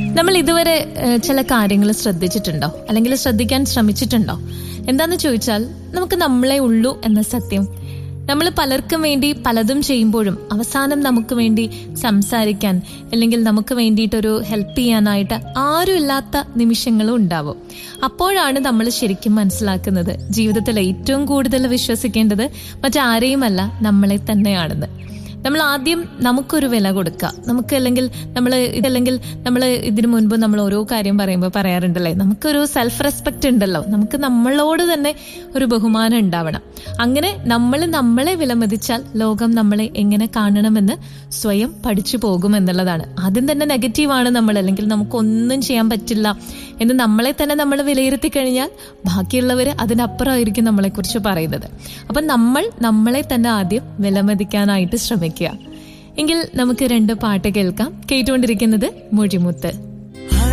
നമ്മൾ ഇതുവരെ ഏഹ്, ചില കാര്യങ്ങൾ ശ്രദ്ധിച്ചിട്ടുണ്ടോ അല്ലെങ്കിൽ ശ്രദ്ധിക്കാൻ ശ്രമിച്ചിട്ടുണ്ടോ എന്താന്ന് ചോദിച്ചാൽ നമുക്ക് നമ്മളെ ഉള്ളൂ എന്ന സത്യം നമ്മൾ പലർക്കും വേണ്ടി പലതും ചെയ്യുമ്പോഴും അവസാനം നമുക്ക് വേണ്ടി സംസാരിക്കാൻ അല്ലെങ്കിൽ നമുക്ക് വേണ്ടിയിട്ടൊരു ഹെൽപ്പ് ചെയ്യാനായിട്ട് ആരും ഇല്ലാത്ത നിമിഷങ്ങളും ഉണ്ടാവും അപ്പോഴാണ് നമ്മൾ ശരിക്കും മനസ്സിലാക്കുന്നത് ജീവിതത്തിൽ ഏറ്റവും കൂടുതൽ വിശ്വസിക്കേണ്ടത് മറ്റാരെയുമല്ല നമ്മളെ തന്നെയാണെന്ന് നമ്മൾ ആദ്യം നമുക്കൊരു വില കൊടുക്കുക നമുക്ക് അല്ലെങ്കിൽ നമ്മൾ ഇതല്ലെങ്കിൽ നമ്മൾ ഇതിനു മുൻപ് നമ്മൾ ഓരോ കാര്യം പറയുമ്പോൾ പറയാറുണ്ടല്ലേ നമുക്കൊരു സെൽഫ് റെസ്പെക്ട് ഉണ്ടല്ലോ നമുക്ക് നമ്മളോട് തന്നെ ഒരു ബഹുമാനം ഉണ്ടാവണം അങ്ങനെ നമ്മൾ നമ്മളെ വിലമതിച്ചാൽ ലോകം നമ്മളെ എങ്ങനെ കാണണമെന്ന് സ്വയം പഠിച്ചു പോകും എന്നുള്ളതാണ് ആദ്യം തന്നെ നെഗറ്റീവാണ് നമ്മൾ അല്ലെങ്കിൽ നമുക്കൊന്നും ചെയ്യാൻ പറ്റില്ല എന്ന് നമ്മളെ തന്നെ നമ്മൾ വിലയിരുത്തി കഴിഞ്ഞാൽ ബാക്കിയുള്ളവർ അതിനപ്പുറമായിരിക്കും നമ്മളെക്കുറിച്ച് പറയുന്നത് അപ്പം നമ്മൾ നമ്മളെ തന്നെ ആദ്യം വിലമതിക്കാനായിട്ട് ശ്രമിക്കുക എങ്കിൽ നമുക്ക് രണ്ട് പാട്ട് കേൾക്കാം കേട്ടുകൊണ്ടിരിക്കുന്നത് മൊഴിമുത്ത്